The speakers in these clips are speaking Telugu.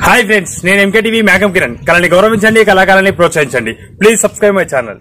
హాయ్ ఫ్రెండ్స్ నేను ఎంకేటీవీ మేఘం కిరణ్ కళని గౌరవించండి కళాకారాన్ని ప్రోత్సహించండి ప్లీజ్ సబ్స్క్రైబ్ మై ఛానల్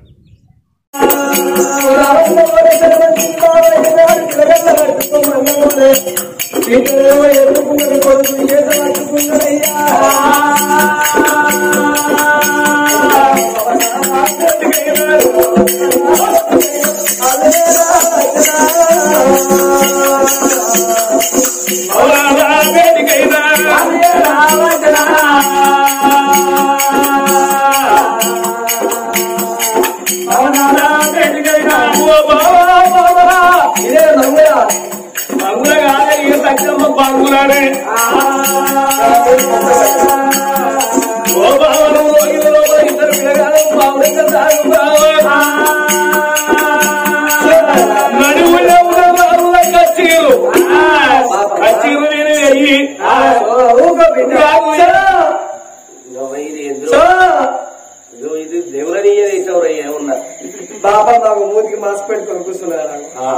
ఇది దేవులనీయ వేసావురయ్యా ఉన్నా బాబా మాకు మూతికి మాస్క్ పెట్టుకొని కూర్చున్నారా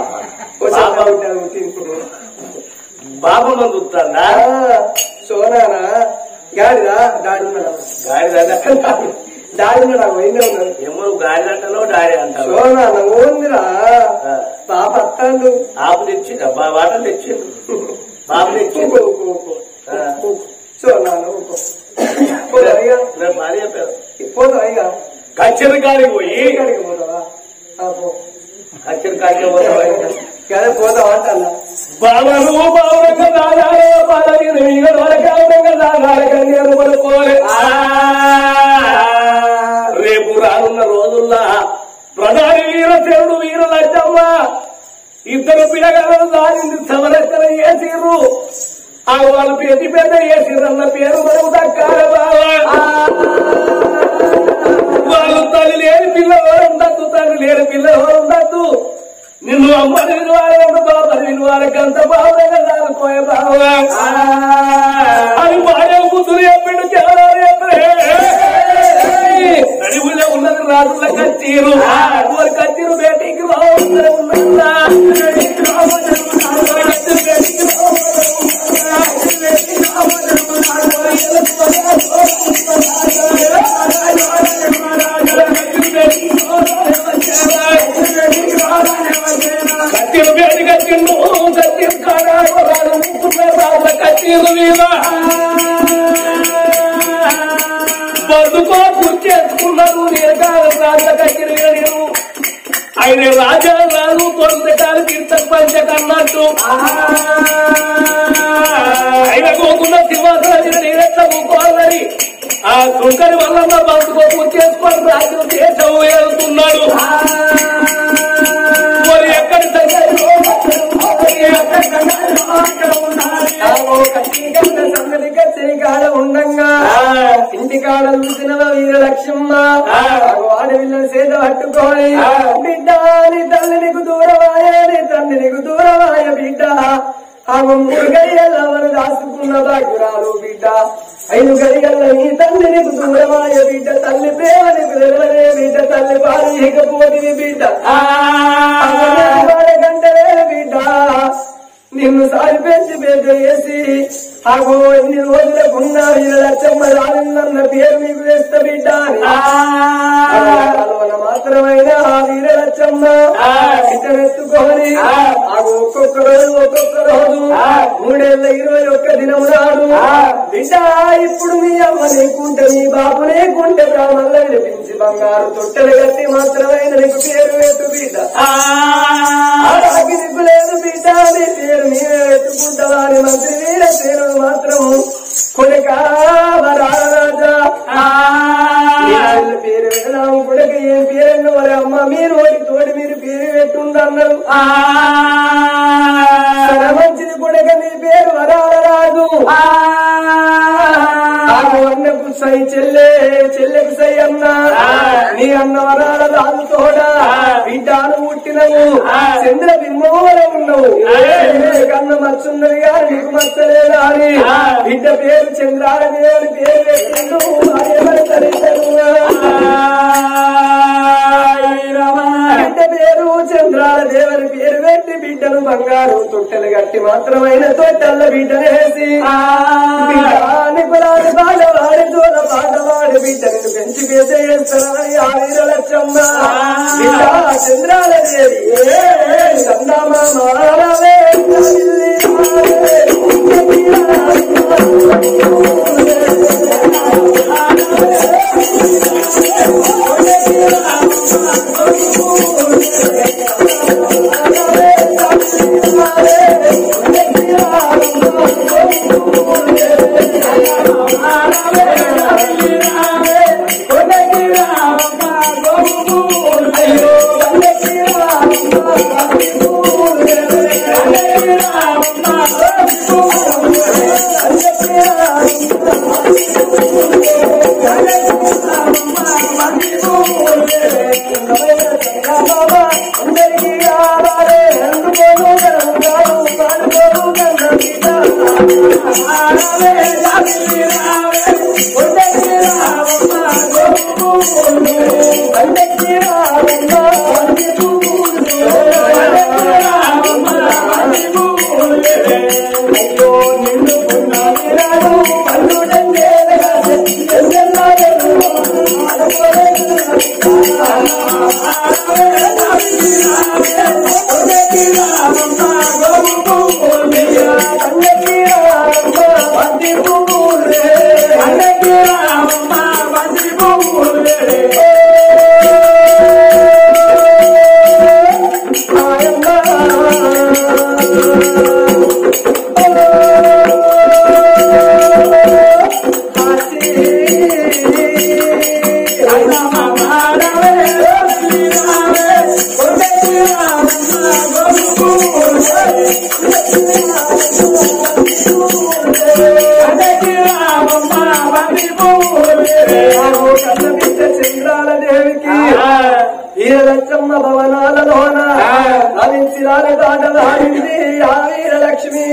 బాబా మంది వస్తుందా సోనానా గాడిదా డాడీ ఉన్నాడా గాడి డాడీ ఉన్నాడా పోయిందే ఉన్నాడు ఏమో నువ్వు గాడి అంటానో డాడీ అంటావు సోనానా ఓందిరా పాప అత్తాండు ఆపు తెచ్చిండు బా వాటర్ తెచ్చిండు బాబు తెచ్చిండు ఊకో, ఊకో, ఊకో. ఊకో. సోనానా ఊకో పోదా ఇక నేను భార్య చెప్పాను పోదా ఇక కచ్చరి కాడికి పోయి ఎక్కడికి పోతావా ఆ, పో. కచ్చరి కాడికి పోతావా కదా పోతావా అంటన్నా బావలు బావలకు దాదాలే బాలవీర వీర వరకాలంగా దాదాల కన్యలు పలుకోలే రేపు రానున్న రోజుల్లో ప్రధాని వీర శరుడు వీర లచ్చమ్మ ఇద్దరు పిల్లగాలను దానింది సమరక్షణ చేసిర్రు ఆ వాళ్ళ పెద్ద పెద్ద చేసిర్రు అన్న పేరు మనకు దక్కాల బావా వాళ్ళు తల్లి లేని పిల్లవారు ఉండద్దు తల్లి లేని పిల్లవారు ఉండద్దు నిన్ను అమ్మ నేను వారు బాబా నేను వారికి అంత బాగా దానిపోయే బావా అది భార్య కూతురు చెప్పిండు కేవలం చెప్పరే నడివులే ఉన్నది రాజుల కత్తీరు వారి కత్తీరు బేటీకి రావుతున్నా ఉన్నదా కత్తిరు బేటి కట్టిండు కత్తిరు కాడా రాజు రాజుల కత్తీరు మీద బతుకో గుర్చేసుకున్నారు నేను కాదు రాజుల కత్తిరు నేను ఆయన రాజా రాజు తొలతకాలు కీర్తన పంచకన్నట్టు ఆయన కోకుండా సింహాసనం నేనెట్లా ఊకోవాలని ఆ శృంకరి వల్ల బతుకో గుర్చేసుకొని రాజ్యం దేశం వెళ్తున్నాడు మరి ఎక్కడి సంగతి ఉండంగా ఇంటికాడ చూసిన వీర లక్ష్మమ్మ ఆడవిల్ల సేద పట్టుకొని బిడ్డ నీ తల్లి నీకు దూరమాయ నీ తండ్రి నీకు దూరమాయ బిడ్డ ఆ మూడు గడియల్ల ఎవరు దాచుకున్న భాగ్యురాలు బిడ్డ ఐదు గడియల్ల నీ తండ్రి నీకు దూరమాయ బిడ్డ తల్లి ప్రేమ నీకు తెలవలే బిడ్డ తల్లి పాలు ఇకపోతివి బిడ్డ గంటలే బిడ్డ నిన్ను సారి పెంచి పెద్ద చేసి ఆగో ఎన్ని రోజులకున్నా వీళ్ళ లచ్చమ్మ రాలిందన్న పేరు మీకు వేస్తా బిడ్డ అని. కలవన మాత్రమైన ఆ వీర లచ్చమ్మ ఇద్దరెత్తుకొని ఆగో ఒక్కొక్క రోజు ఒక్కొక్క రోజు మూడేళ్ల ఇరవై ఒక్క దినం నాడు బిడ్డ ఇప్పుడు మీ అమ్మ నీకుంటే మీ బాబు నీకుంటే బ్రాహ్మణులు వినిపించి బంగారు తొట్టెలు కట్టి మాత్రమైన నీకు పేరు వేసు బిడ్డ ఆగిరిపు లేదు బిడ్డ నీ పేరు మీరే వెతుకుంటావని మంత్రి వీర పేరు మాత్రం కొడుక రాజా పేరు వినడం కొడుక ఏం పేరు మరి అమ్మ మీరు ఓడి తోడి మీరు పేరు పెట్టుందన్నారు సరే మంచిది కొడుక నీ పేరు వరాలరాజు ఆకు అన్నకు సై చెల్లె చెల్లెకు సై అన్న నీ అన్న వరాల రాజు తోడా బిడ్డాను పుట్టినవు చంద్ర బింబోల ఉన్నావు కన్న మచ్చున్నది కానీ నీకు మచ్చలేదా అని బిడ్డ పేరు చంద్రాదేవి అని పేరు పెట్టిండు అదేమని తల్లిదండ్రులు. బిడ్డ పేరు చంద్రాల దేవని పేరు పెట్టి బిడ్డను బంగారు తొట్టెలు గట్టి మాత్రమైన తొట్టెల్ల బిడ్డనేసి బిడ్డ నిపులాది బాల చంద్రాల దేవికి ఈ లచ్చమ్మ భవనాలలోన లభించిరాల దాటలాడింది ఆ వీరలక్ష్మి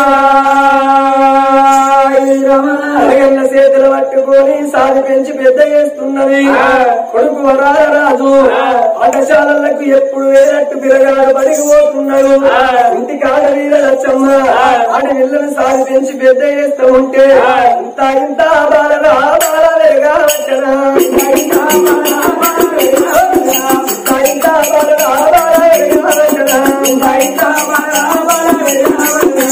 అరగన్న చేతులు పట్టుకొని సాది పెంచి పెద్ద చేస్తున్నది కొడుకు వరాల రాజు పాఠశాలలకు ఎప్పుడు వేరట్టు పిల్లగాడు బడికి పోతున్నాడు ఇంటికి ఆడ వీర లచ్చమ్మ ఆడ పిల్లని సాది పెంచి పెద్ద చేస్తూ ఉంటే ఇంత ఇంత బాలగా బాలగా వచ్చనా ఇంత ఇంత బాలగా బాలగా వచ్చనా ఇంత ఇంత బాలగా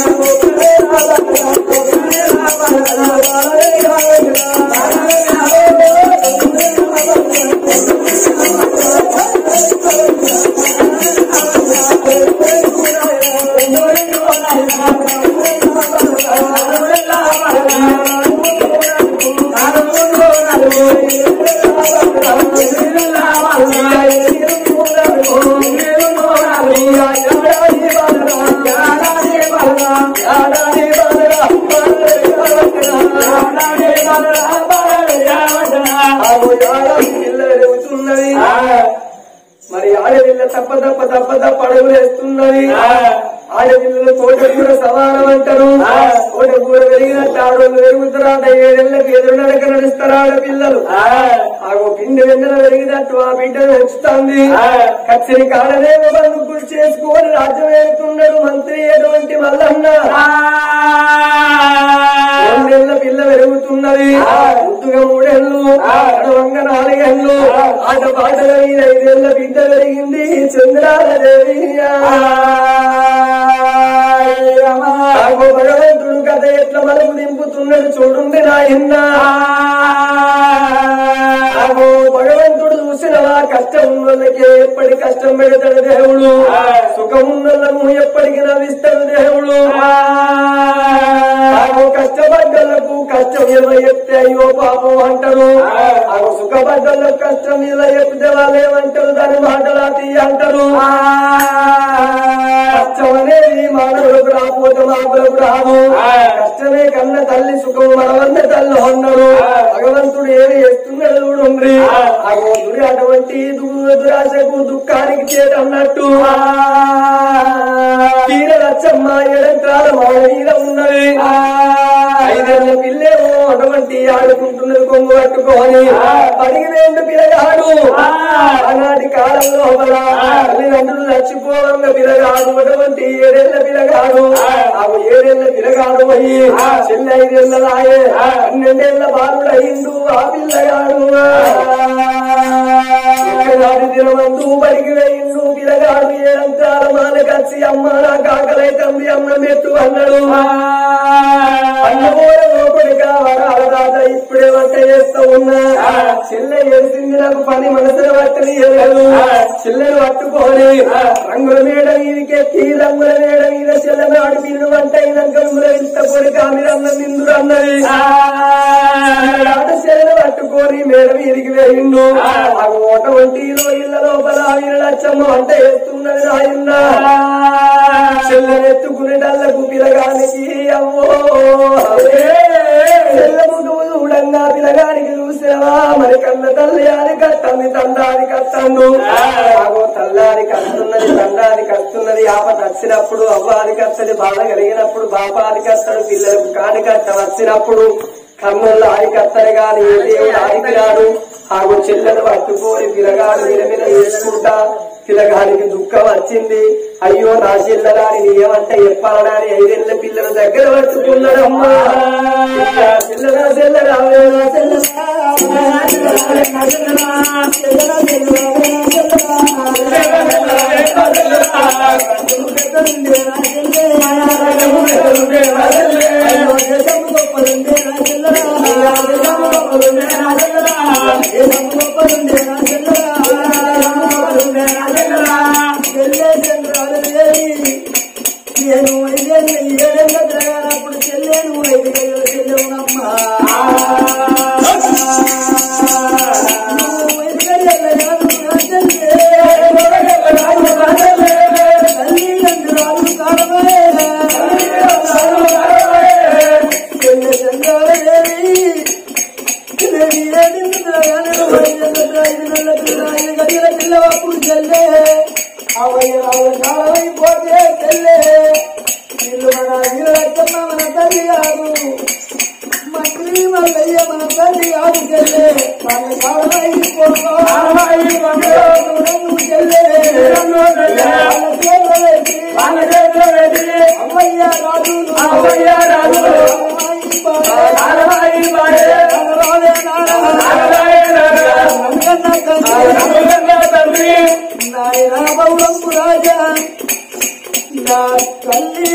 మరి ఆడవిల్ల తప్ప తప్ప తప్ప తప్ప అడుగులు వేస్తున్నది ఆడపిల్లలు తోట కూర సమానం అంటారు తోట కూర పెరిగినట్టు ఆడవాళ్ళు పెరుగుతారాట ఏడేళ్ళకి ఎదురు నడక నడుస్తారు ఆడపిల్లలు ఆ పిండి వెన్నెల పెరిగినట్టు ఆ బిడ్డ పెంచుతుంది కచ్చరి కాడనేమో బంధుకులు చేసుకొని రాజ్యం ఏరుతున్నాడు మంత్రి ఎటువంటి మల్లన్న రెండేళ్ల పిల్ల పెరుగుతున్నది ముద్దుగా మూడేళ్లు అడవంగ నాలుగేళ్లు ఆట పాటల మీద ఐదేళ్ల బిడ్డ పెరిగింది చంద్రాల దేవి ఆగో భగవంతుడు కథ ఎట్లా మలుపు దింపుతున్నాడు చూడుంది నాయన్న ఆగో భగవంతుడు చూసిన కష్టం ఉన్న వాళ్ళకి ఎప్పటి కష్టం పెడతాడు దేవుడు సుఖం ఉన్న వాళ్ళను ఎప్పటికి నవ్విస్తాడు దేవుడు ఆగో కష్టపడ్డలకు కష్టం ఇలా చెప్తే అయ్యో పాపం అంటారు ఆగో సుఖపడ్డలకు కష్టం ఇలా చెప్తే వాళ్ళు ఏమంటారు దాని మాటలా తీయ అంటారు కష్టం అనేది మానవులకు రాకపోతే మాకులకు రాదు కష్టమే కన్న తల్లి సుఖం మనవన్న తల్లి అన్నాడు భగవంతుడు ఏమి చేస్తున్నాడు చూడండి భగవంతుడు అటువంటి దు- దురాశకు దుఃఖానికి చేతన్నట్టు తీర లచ్చమ్మ ఎడంకాల మానవీల ఉన్నది ఐదేళ్ల పిల్లేమో అటువంటి ఆడుకుంటున్నది కొంగు పట్టుకొని పదిహేను పిల్లగాడు ఆనాటి కాలంలో మన తల్లిదండ్రులు చచ్చిపోవంగా పిల్లగాడు అటువంటి అటువంటి ఏడేళ్ల పిల్లగాడు ఆ ఏడేళ్ల పిల్లగాడు పోయి చెల్లి ఐదేళ్లలాయే పన్నెండేళ్ల బాలుడు అయిండు ఆ పిల్లగాడు పిల్లగాడు దినమందు బడికి వేయిండు పిల్లగాడు ఏడంతాల మాలకచ్చి అమ్మ నా కాకలై తండ్రి అమ్మ మెట్టు అన్నాడు అన్నమూల లోపలి కావాల దాత ఇప్పుడే వంట చేస్తూ ఉన్నా చెల్లె ఏడిసింది నాకు పని మనసులో పట్టని ఎరగదు చెల్లెను పట్టుకొని రంగుల మేడ మీదకెక్కి రంగుల మేడ మీద చెల్లెను అడిపిను వంట అయినాక మిమ్మల్ని ఇష్టపడి కామిరన్న నిందుడు అన్నది ఆట చెల్లెను పట్టుకొని మేడ మీదికి వేయిండు ఆ ఓట వంటిలో ఇళ్ళ లోపల ఆయన లచ్చమ్మ వంట చేస్తున్నది రాయున్నా చెల్లెనెత్తుకునేటల్లకు పిలగానికి అమ్మో చెల్లెముడు ఉడంగా పిలగానికి చూసావా మరి కన్న తల్లి అని కట్టంది తండాని కట్టండు ఆగో తల్లాని కస్తున్నది తండాని కస్తున్నది ఆపద వచ్చినప్పుడు అవ్వాని కత్తది బాధ కలిగినప్పుడు బాపాని కత్తడు పిల్లలకు కాని కట్ట వచ్చినప్పుడు కన్నుల్లో ఆడి కత్తడు గాని ఏ దేవుడు ఆడికిరాడు ఆగో చెల్లెను పట్టుకొని పిలగాడు విలమిల వేసుకుంటా పిల్లగానికి దుఃఖం వచ్చింది అయ్యో నా చెల్లెలాని ఏమంటే చెప్పాలని ఐదేళ్ల పిల్లల దగ్గర పట్టుకున్నాడమ్మా పిల్లల చెల్లెలా నేను ఐదేళ్ళ ఏడేళ్ళ తిరగాలప్పుడు చెల్లేను ఐదు గంటల చెల్లెవునమ్మా నువ్వు ఐదు గంటల కాదు నా చెల్లె. తల్లిదండ్రులు కాడమే. చెల్లె చంద్రాలదేవి. దేవి ఏడింది తిరగానే ఐదేళ్ళ ఐదు నెలల పిల్ల ఐదు గంటల పిల్ల అప్పుడు చెల్లె అవయ్య రావుల కాలమైపోతే చెల్లె వీళ్ళు మన వీరరచ్చమ్మ మన తల్లి కాదు మంత్రి మల్లయ్య మన తల్లి కాదు చెల్లె వాళ్ళ కాలమైపోతే చెల్లె వాళ్ళ చేతులు పెట్టి అమ్మయ్య రాదు అమ్మయ్య రాదు రావే నారాయణ నాయన బౌరంపు రాజా నా తల్లి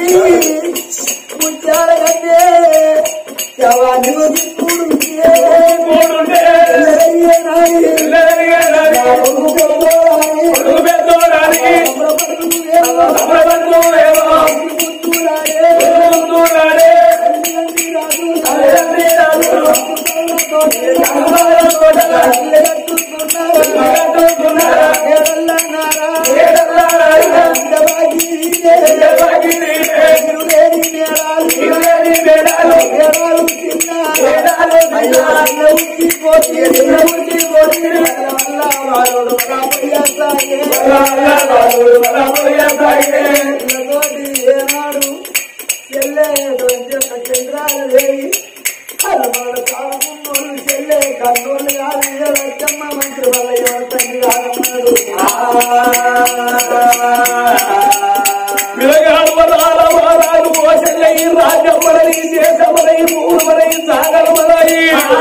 ముత్యాల కంటే శవాన్ని దిక్కుడు ఏనాడు చంద్రాలు వేయి అలవాడ కాలకున్నోళ్ళు చెల్లె కన్నోళ్ళు కాదు లచ్చమ్మ మంత్రి వల్ల ఎవరు తండ్రి కాదన్నాడు పిల్లగాడు వరాల వారాలు ఓసల్లై రాజమ్మలై దేశమలై పూర్వలై సాగరమలై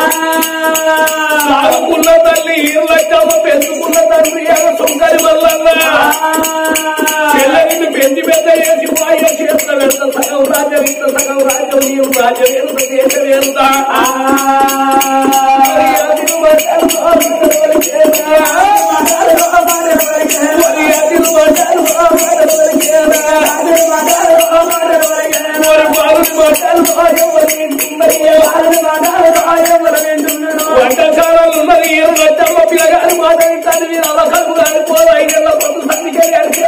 సాగుకున్న తల్లి ఈర్లక్కమ్మ పెంచుకున్న తండ్రి ఎవ సుంకరి వల్లన్న చెల్లెని పెంచి పెద్ద చేసి వాయ చేత వెళ్త సగం రాజ్యం ఇంత సగం రాజ్యం నీవు రాజ్యం ఎంత దేశం ఎంత వంటకాలను మరి రచ్చమ్మ పిల్లగాని మాట వింటాను మీరు అలా కలుపు కానీ పోదు ఐదేళ్ళ పొద్దు సందికే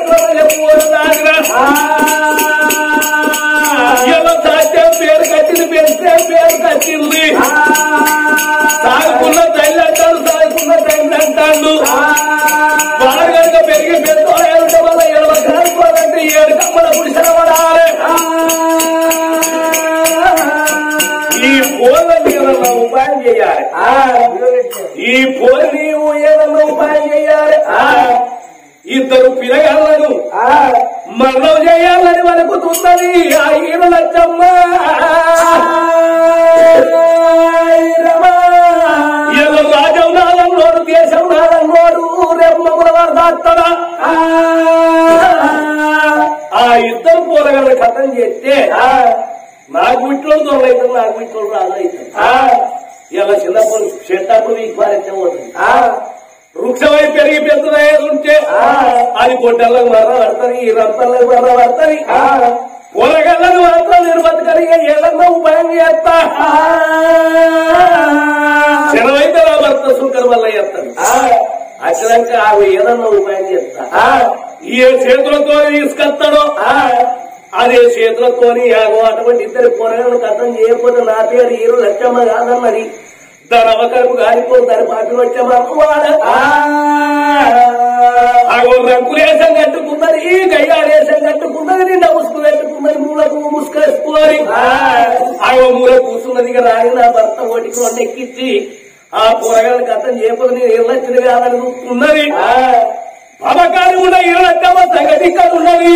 ఎలా సాధ్యం పేరు కట్టింది పెడితే పేరు కట్టింది సాగుకున్న తల్లి అంటాడు సాగుకున్న తల్లి అంటాడు బాగా పెరిగి పెద్ద ఏమిటో వల్ల ఎడవ కాలిపోదంటే ఏడు కమ్మల పుడిసిన పడాలి ఈ పోలని ఏదన్నా ఉపాయం చేయాలి ఈ పోలి నీవు ఏదన్నా ఉపాయం చేయాలి ఇద్దరు పిల్లగాళ్ళను మరణం చేయాలని మనకు తున్నది ఆ ఈరు లచ్చమ్మ ఇలా రాజం నాదన్నోడు దేశం నాదన్నోడు రెమ్మముల వర్దాత్తడా ఆ ఇద్దరు పూరగాళ్ళ కథం చేస్తే నాకు విట్లోడు దొరలైతుంది నాకు విట్లోడు రాదైతుంది ఇలా చిన్నప్పుడు చెట్టప్పుడు మీకు పారెత్తే పోతుంది వృక్షమై పెరిగి పెద్దదయ్యేది ఉంటే అది గొడ్డలకు మర్ర పడతారు ఈ రంపలకు మర్ర పడతారు పొలగల్లను మాత్రం నేను బతకలిగా ఏదన్నా ఉపాయం చేస్తా చిన్నవైతే నా భర్త సుంకర వల్ల చేస్తాను అక్కడంటే ఆమె ఏదన్నా ఉపాయం చేస్తా ఏ చేతులతో తీసుకొస్తాడో అదే చేతులతోని ఆగో అటువంటి ఇద్దరు పొరగలను కథం చేయకపోతే నా పేరు ఈరు లచ్చమ్మ కాదన్నది దాని అవకరపు కాలిపోదు దాని పాటలు వచ్చామా ఆగో రంకులేసం కట్టుకున్నది గయ్యాలేసం కట్టుకున్నది నిండా ముసుగు పెట్టుకున్నది మూలకు ముసుకేసుకున్నది ఆగో మూల కూర్చున్నది ఇక రాని నా భర్త ఓటికి వంట ఎక్కించి ఆ కూరగాయల కథం చేయకపోతే నేను ఇళ్ళొచ్చింది కాదని ఉన్నది పథకాలు కూడా ఇళ్ళొచ్చామా సంగతి ఇక్కడ ఉన్నది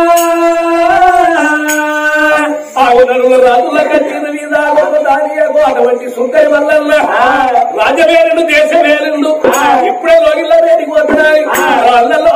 ఆవునరుల రాజుల కట్టిన మీద ఒక దానియాకు అటువంటి సుంకరి వల్ల రాజవేలుడు దేశవేలుడు ఇప్పుడే లోగిల్లో వేడికి వస్తున్నాయి అల్లలో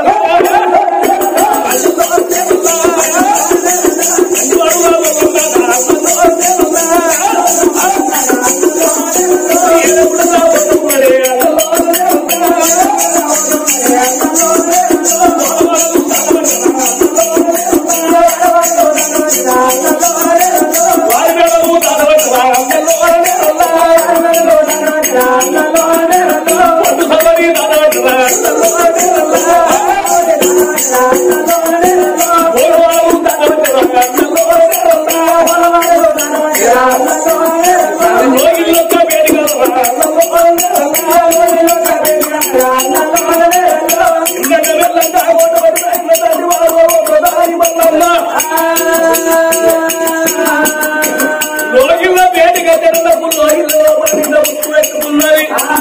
లోగిల్లో వేడిగా తిన్నప్పుడు లోగిల్లో పెట్టుకున్నది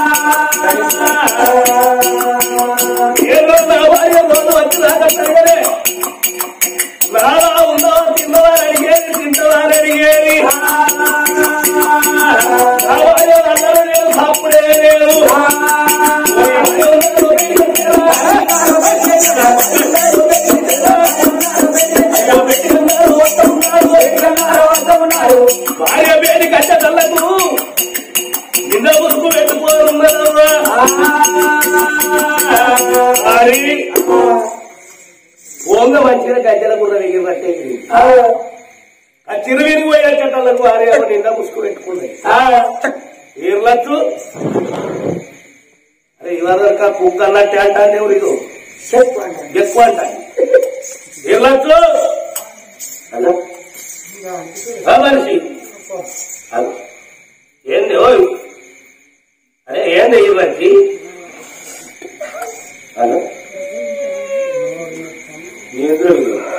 ఏదో నా భార్య రోజు వచ్చి రాకట్టగానే నాలా ఉందో తిన్నవారు అడిగేది తింటవారు అడిగేది నా భార్య అందరూ నేను తప్పుడే లేదు భార్య వేడి కట్టదల్లకు నిన్న ముసుగు పెట్టుకోరున్నారమ్మా అది ఓంగ మంచిగా గజ్జల కూడా ఎగిరినట్టే ఎగిరింది. ఆ చిరువిని పోయే చట్టాలకు భార్య నిన్న ముసుగు పెట్టుకుంది ఎగిరలచ్చు అరే ఇవరకు కుక్క అన్నట్టే అంటాను ఎవరు ఇది ఎక్కువ అంటాను ఎగిరలచ్చు హలో ఆ మనిషి హలో ఏంది ఓయ్ అరే ఏంది ఈ మనిషి హలో నీ ఎదురు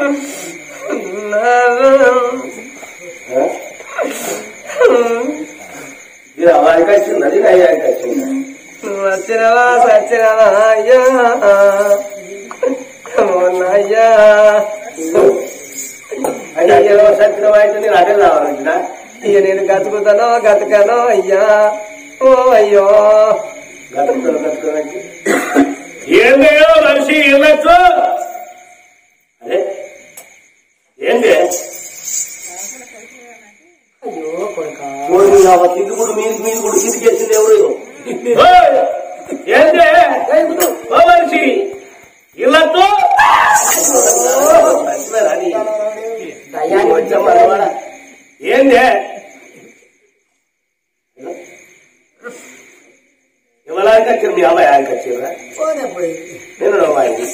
ఇది అవాయికి వచ్చింది అది అయ్యాకి వచ్చింది వచ్చినవా సచ్చినవా అయ్యా అయ్యా అయ్యో సత్యం అయితే నేను అదే రావాలంటున్నా ఇక నేను గతుకుతానో గతకనో అయ్యా ఓ అయ్యో గతంలో గతుకోడానికి ఏందయ్యో మనిషి వెళ్ళచ్చు అదే ఏంటి అయ్యో కొడుకా తిరుగుడు మీరు మీరు కూడా తిరిగేసింది ఎవరు ఓయ్! ఏంటి ఓ మనిషి ఇళ్ళతో దయ్యాన్ని వచ్చామా ఏంది ఎవరికి వచ్చారు మీ అమ్మాయి ఆయనకి వచ్చారా నేను అమ్మాయికి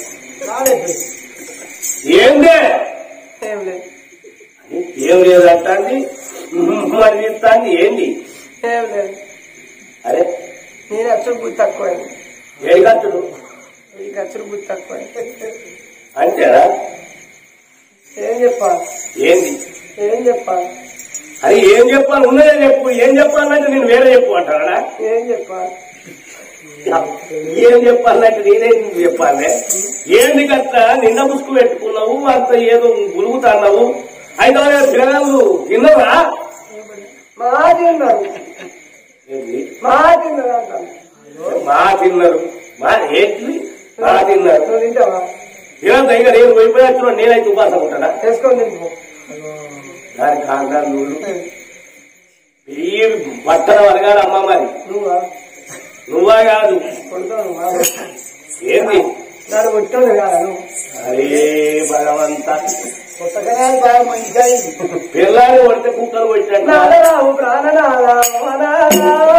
ఏంది ఏం లేదు ఏం లేదు అంటాంది మరి ఇస్తాంది ఏంది ఏం లేదు అరే నేను అచ్చుడు బుద్ధి తక్కువైంది ఏ కట్టుడు ఈ అచ్చుడు బుద్ధి తక్కువైంది అంతేనా ఏం చెప్పాలి ఏంది ఏం చెప్పాలి అది ఏం చెప్పాలి ఉన్నదే చెప్పు ఏం చెప్పాలంటే నేను వేరే చెప్పు అంటారా ఏం చెప్పాలి ఏం చెప్పాలంటే నేనే నీకు చెప్పాలి ఏంది కట్ట నిన్న ముసుగు పెట్టుకున్నావు అంత ఏదో గురుగుతున్నావు అయితే పిల్లలు తిన్నవా మా తిన్నారు ఏంది మా తిన్నారు అంటాను మా తిన్నారు మా ఏంటి మా తిన్నారు నువ్వు తింటావా తినంత ఇంకా నేను పోయిపోయాచ్చు నేనైతే ఉపాసం ఉంటానా చేసుకొని తింటు దాని కాంగారు నువ్వు ఈ బట్టల వరగాలి అమ్మ మరి నువ్వా నువ్వా కాదు కొడుతావు నువ్వు ఏంది నాడు కొట్టాడు కాదా నువ్వు అరే భగవంత కొత్తగానే బాగా మంచిగా అయింది. పిల్లాన్ని కొడితే కుక్కలు కొట్టినట్టు నాదరావు ప్రాణనాదా వనాదా